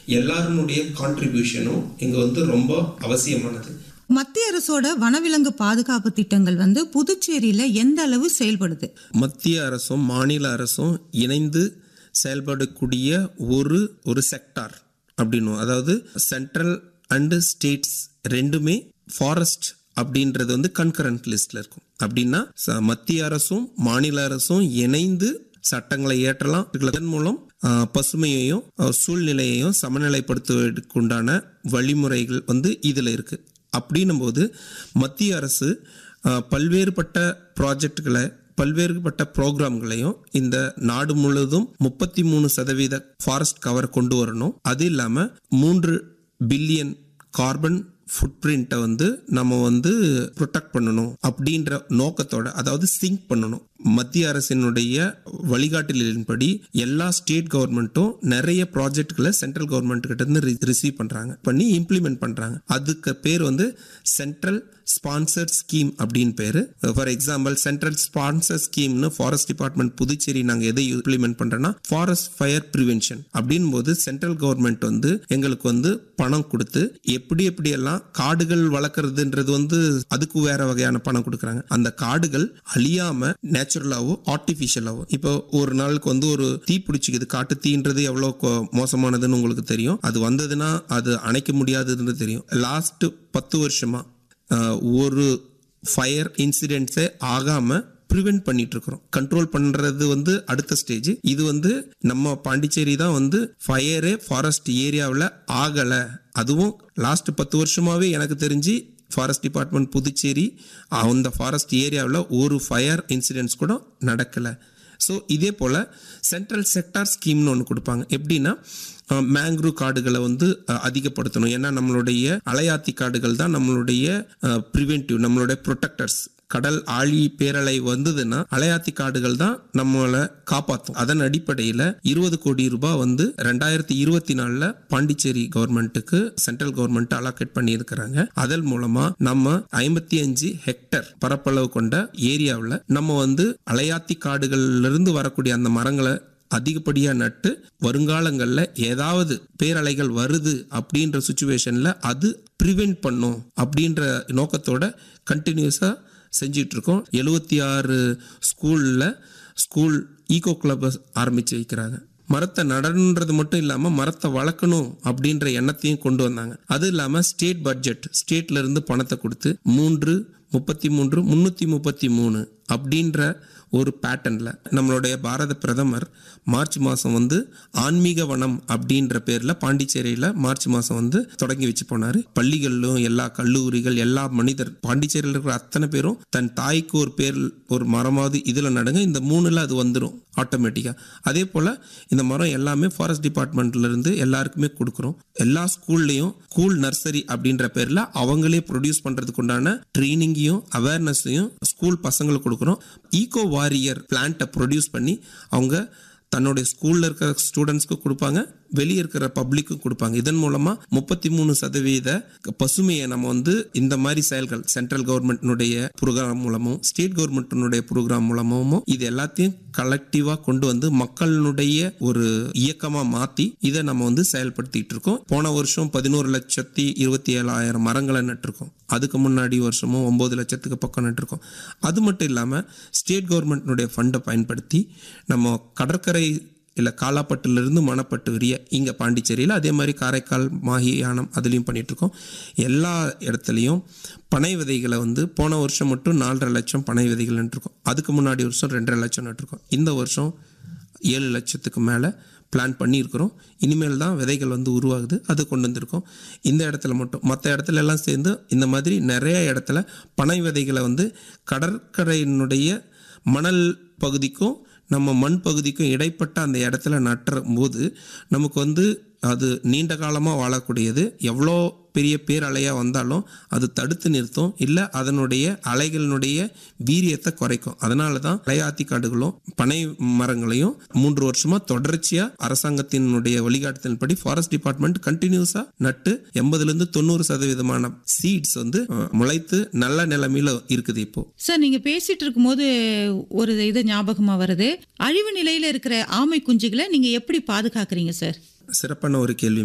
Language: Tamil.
எல்லாருடைய கான்ட்ரிபியூஷனும் இங்கே வந்து ரொம்ப அவசியமானது மத்திய அரசோட வனவிலங்கு பாதுகாப்பு திட்டங்கள் வந்து புதுச்சேரியில எந்த அளவு செயல்படுது மத்திய அரசும் மாநில அரசும் இணைந்து செயல்படக்கூடிய ஒரு ஒரு செக்டார் அப்படின்னும் அதாவது சென்ட்ரல் அண்டு ஸ்டேட்ஸ் ரெண்டுமே ஃபாரஸ்ட் அப்படின்றது வந்து கன்கரண்ட் லிஸ்ட்ல இருக்கும் அப்படின்னா ச- மத்திய அரசும் மாநில அரசும் இணைந்து சட்டங்களை இயற்றலாம் இதன் மூலம் ஆ, பசுமையையும் ஆ, சூழ்நிலையையும் சமநிலைப்படுத்துவதற்கு உண்டான வழிமுறைகள் வந்து இதில் இருக்கு அப்படின்னும் போது மத்திய அரசு ஆ, பல்வேறுபட்ட ப்ராஜெக்டுகளை பல்வேறுபட்ட ப்ரோக்ராம்களையும் இந்த நாடு முழுவதும் முப்பத்தி மூணு சதவீத ஃபாரஸ்ட் கவர் கொண்டு வரணும் அது இல்லாமல் மூன்று பில்லியன் கார்பன் ஃபுட் பிரிண்ட்டை வந்து நம்ம வந்து ப்ரொடெக்ட் பண்ணணும் அப்படின்ற நோக்கத்தோட அதாவது சிங்க் பண்ணணும் மத்திய அரசினுடைய வழிகாட்டலின்படி எல்லா ஸ்டேட் கவர்மெண்ட்டும் நிறைய ப்ராஜெக்ட்களை சென்ட்ரல் கவர்மெண்ட் கிட்ட இருந்து ரிசீவ் பண்றாங்க பண்ணி இம்ப்ளிமெண்ட் பண்றாங்க அதுக்கு பேர் வந்து சென்ட்ரல் ஸ்பான்சர் ஸ்கீம் அப்படின்னு பேரு ஃபார் எக்ஸாம்பிள் சென்ட்ரல் ஸ்பான்சர் ஸ்கீம்னு ஃபாரஸ்ட் டிபார்ட்மெண்ட் புதுச்சேரி நாங்க எதை இம்ப்ளிமெண்ட் பண்றோம்னா ஃபாரஸ்ட் ஃபயர் ப்ரிவென்ஷன் அப்படின் போது சென்ட்ரல் கவர்மெண்ட் வந்து எங்களுக்கு வந்து பணம் கொடுத்து எப்படி எப்படி எல்லாம் காடுகள் வளர்க்கறதுன்றது வந்து அதுக்கு வேற வகையான பணம் கொடுக்குறாங்க அந்த காடுகள் அழியாம நேச்சுரலாவோ ஆர்டிஃபிஷியலாவோ இப்போ ஒரு நாளுக்கு வந்து ஒரு தீ பிடிச்சிக்குது காட்டு தீன்றது எவ்வளோ கொ- மோசமானதுன்னு உங்களுக்கு தெரியும் அது வந்ததுன்னா அது அணைக்க முடியாதுன்னு தெரியும் லாஸ்ட் பத்து வருஷமா ஆஹ், ஒரு ஃபயர் இன்சிடென்ட்ஸே ஆகாம ப்ரிவென்ட் பண்ணிட்டு இருக்கிறோம் கண்ட்ரோல் பண்றது வந்து அடுத்த ஸ்டேஜ் இது வந்து நம்ம பாண்டிச்சேரி தான் வந்து ஃபயரே ஃபாரஸ்ட் ஏரியாவில் ஆகலை அதுவும் லாஸ்ட் பத்து வருஷமாவே எனக்கு தெரிஞ்சு ஃபாரஸ்ட் டிபார்ட்மெண்ட் புதுச்சேரி அந்த ஃபாரஸ்ட் ஏரியாவில் ஒரு ஃபயர் இன்சிடென்ட்ஸ் கூட நடக்கலை ஸோ இதே போல் சென்ட்ரல் செக்டார் ஸ்கீம்னு ஒன்று கொடுப்பாங்க எப்படின்னா மேங்க்ரூவ் காடுகளை வந்து அஹ், அதிகப்படுத்தணும் ஏன்னா நம்மளுடைய அலையாத்தி காடுகள் தான் நம்மளுடைய ப்ரிவென்டிவ் நம்மளுடைய ப்ரொடெக்டர்ஸ் கடல் ஆழி பேரலை வந்ததுன்னா அலையாத்தி காடுகள் தான் நம்மளை காப்பாற்றும் அதன் அடிப்படையில் இருபது கோடி ரூபாய் வந்து ரெண்டாயிரத்தி இருபத்தி நாலில் பாண்டிச்சேரி கவர்மெண்ட்டுக்கு சென்ட்ரல் கவர்மெண்ட் அலாகேட் பண்ணியிருக்கிறாங்க அதன் மூலமா நம்ம ஐம்பத்தி அஞ்சு ஹெக்டர் பரப்பளவு கொண்ட ஏரியாவில் நம்ம வந்து அலையாத்தி காடுகள்ல இருந்து வரக்கூடிய அந்த மரங்களை அதிகப்படியா நட்டு வருங்காலங்களில் ஏதாவது பேரலைகள் வருது அப்படின்ற சுச்சுவேஷன்ல அது ப்ரிவென்ட் பண்ணும் அப்படின்ற நோக்கத்தோட கண்டினியூஸா செஞ்சிட்டு இருக்கோம் எழுபத்தி ஆறு ஸ்கூல்ல ஸ்கூல் ஈகோ கிளப் ஆரம்பிச்சு வைக்கிறாங்க மரத்தை நடன்றது மட்டும் இல்லாம மரத்தை வளர்க்கணும் அப்படின்ற எண்ணத்தையும் கொண்டு வந்தாங்க அது இல்லாம ஸ்டேட் பட்ஜெட் ஸ்டேட்ல இருந்து பணத்தை கொடுத்து மூன்று முப்பத்தி மூன்று முன்னூத்தி முப்பத்தி மூணு அப்படின்ற ஒரு பேட்டர்ன்ல நம்மளுடைய பாரத பிரதமர் மார்ச் மாதம் வந்து ஆன்மீக வனம் அப்படின்ற பேர்ல பாண்டிச்சேரியில மார்ச் மாதம் வந்து தொடங்கி வச்சு போனாரு பள்ளிகளிலும் எல்லா கல்லூரிகள் எல்லா மனிதர் பாண்டிச்சேரியில் இருக்கிற அத்தனை பேரும் தன் தாய்க்கு ஒரு பேர் ஒரு மரமாவது இதுல நடுங்க இந்த மூணுல அது வந்துடும் ஆட்டோமேட்டிக்கா அதே போல இந்த மரம் எல்லாமே ஃபாரஸ்ட் டிபார்ட்மெண்ட்ல இருந்து எல்லாருக்குமே கொடுக்குறோம் எல்லா ஸ்கூல்லையும் ஸ்கூல் நர்சரி அப்படின்ற பேர்ல அவங்களே ப்ரொடியூஸ் பண்றதுக்கு உண்டான ட்ரைனிங்கையும் அவேர்னஸையும் ஸ்கூல் பசங்களுக்கு கொடுக்குறோம் ஈகோ வாரியர் பிளான்ட்டை ப்ரொடியூஸ் பண்ணி அவங்க தன்னுடைய ஸ்கூல்ல இருக்கிற ஸ்டூடெண்ட்ஸ்க்கு கொடுப்பாங்க வெளியே இருக்கிற பப்ளிக்கும் கொடுப்பாங்க இதன் மூலமா முப்பத்தி மூணு சதவீத பசுமையை நம்ம வந்து இந்த மாதிரி செயல்கள் சென்ட்ரல் கவர்மெண்ட்னுடைய ப்ரோக்ராம் மூலமும் ஸ்டேட் கவர்மெண்ட்னுடைய ப்ரோக்ராம் மூலமும் இது எல்லாத்தையும் கலெக்டிவா கொண்டு வந்து மக்களுடைய ஒரு இயக்கமா மாத்தி இதை நம்ம வந்து செயல்படுத்திட்டு இருக்கோம் போன வருஷம் பதினோரு லட்சத்தி இருபத்தி ஏழாயிரம் மரங்களை நட்டிருக்கோம் அதுக்கு முன்னாடி வருஷமும் ஒன்பது லட்சத்துக்கு பக்கம் நட்டிருக்கோம் அது மட்டும் இல்லாம ஸ்டேட் கவர்மெண்ட்னுடைய ஃபண்டை பயன்படுத்தி நம்ம கடற்கரை இல்லை காலாப்பட்டுலேருந்து மணப்பட்டு வரிய இங்கே பாண்டிச்சேரியில் அதே மாதிரி காரைக்கால் மாஹி யானம் அதுலேயும் பண்ணிட்டு இருக்கோம் எல்லா இடத்துலையும் பனை விதைகளை வந்து போன வருஷம் மட்டும் நாலரை லட்சம் பனை விதைகள் நட்டிருக்கோம் அதுக்கு முன்னாடி வருஷம் ரெண்டரை லட்சம் நட்டிருக்கோம் இந்த வருஷம் ஏழு லட்சத்துக்கு மேலே பிளான் பண்ணியிருக்கிறோம் இனிமேல் தான் விதைகள் வந்து உருவாகுது அது கொண்டு வந்திருக்கோம் இந்த இடத்துல மட்டும் மற்ற இடத்துல எல்லாம் சேர்ந்து இந்த மாதிரி நிறைய இடத்துல பனை விதைகளை வந்து கடற்கரையினுடைய மணல் பகுதிக்கும் நம்ம மண் பகுதிக்கும் இடைப்பட்ட அந்த இடத்துல நட்டுற போது நமக்கு வந்து அது நீண்ட காலமாக வாழக்கூடியது எவ்வளோ பெரிய பேரலையாக வந்தாலும் அது தடுத்து நிறுத்தும் இல்லை அதனுடைய அலைகளினுடைய வீரியத்தை குறைக்கும் அதனால தான் அலையாத்தி காடுகளும் பனை மரங்களையும் மூன்று வருஷமா தொடர்ச்சியாக அரசாங்கத்தினுடைய வழிகாட்டுதலின்படி ஃபாரஸ்ட் டிபார்ட்மெண்ட் கண்டினியூஸாக நட்டு எண்பதுலேருந்து தொண்ணூறு சதவீதமான சீட்ஸ் வந்து அஹ், முளைத்து நல்ல நிலைமையில இருக்குது இப்போ சார் நீங்க பேசிட்டு இருக்கும்போது ஒரு இது ஞாபகமா வருது அழிவு நிலையில இருக்கிற ஆமை குஞ்சுகளை நீங்க எப்படி பாதுகாக்கிறீங்க சார் சிறப்பான ஒரு கேள்வி